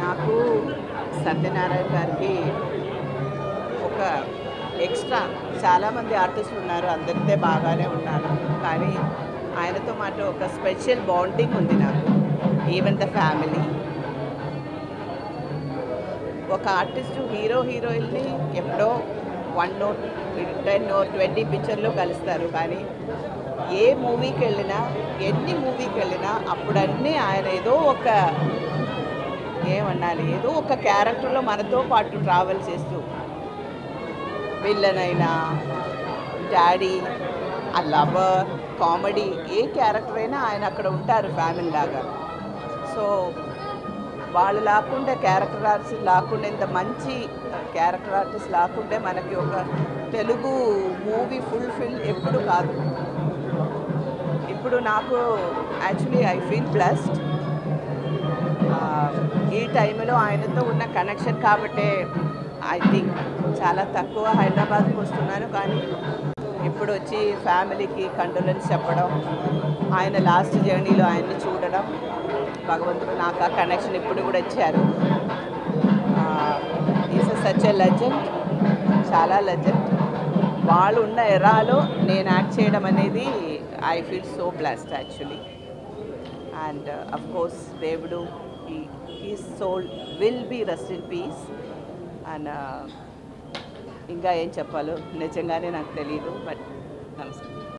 నాకు సత్యనారాయణ గారికి ఒక ఎక్స్ట్రా చాలామంది ఆర్టిస్టులు ఉన్నారు అందరితో బాగానే ఉన్నారు కానీ ఆయనతో మాట ఒక స్పెషల్ బాండింగ్ ఉంది నాకు ఈవెన్ ద ఫ్యామిలీ ఒక ఆర్టిస్టు హీరో హీరోయిన్ని ఎప్పుడో వన్ నో టెన్ నో ట్వంటీ పిక్చర్లో కలుస్తారు కానీ ఏ మూవీకి వెళ్ళినా ఎన్ని మూవీకి వెళ్ళినా అప్పుడన్నీ ఆయన ఏదో ఒక ఏమన్నాలి ఏదో ఒక క్యారెక్టర్లో మనతో పాటు ట్రావెల్ చేస్తూ విల్లన్ అయినా డాడీ ఆ లవర్ కామెడీ ఏ క్యారెక్టర్ అయినా ఆయన అక్కడ ఉంటారు ఫ్యామిలీ లాగా సో వాళ్ళు లేకుండా క్యారెక్టర్ ఆర్టిస్ట్ లేకుండా ఇంత మంచి క్యారెక్టర్ ఆర్టిస్ట్ లేకుంటే మనకి ఒక తెలుగు మూవీ ఫుల్ఫిల్ ఎప్పుడు కాదు ఇప్పుడు నాకు యాక్చువల్లీ ఐ ఫీల్ బ్లెస్డ్ ఈ టైంలో ఆయనతో ఉన్న కనెక్షన్ కాబట్టే ఐ థింక్ చాలా తక్కువ హైదరాబాద్కి వస్తున్నాను కానీ ఇప్పుడు వచ్చి ఫ్యామిలీకి కండోలెన్స్ చెప్పడం ఆయన లాస్ట్ జర్నీలో ఆయన్ని చూడడం భగవంతుడు నాకు ఆ కనెక్షన్ ఇప్పుడు కూడా ఇచ్చారు ఈస్ సచ్ ఎ లెజెండ్ చాలా లెజెండ్ వాళ్ళు ఉన్న ఎరాలో నేను యాక్ట్ చేయడం అనేది I feel so blessed actually and of course దేవుడు his soul will be rest in peace and ఇంకా ఏం చెప్పాలో నిజంగానే నాకు తెలియదు బట్ నమస్కారం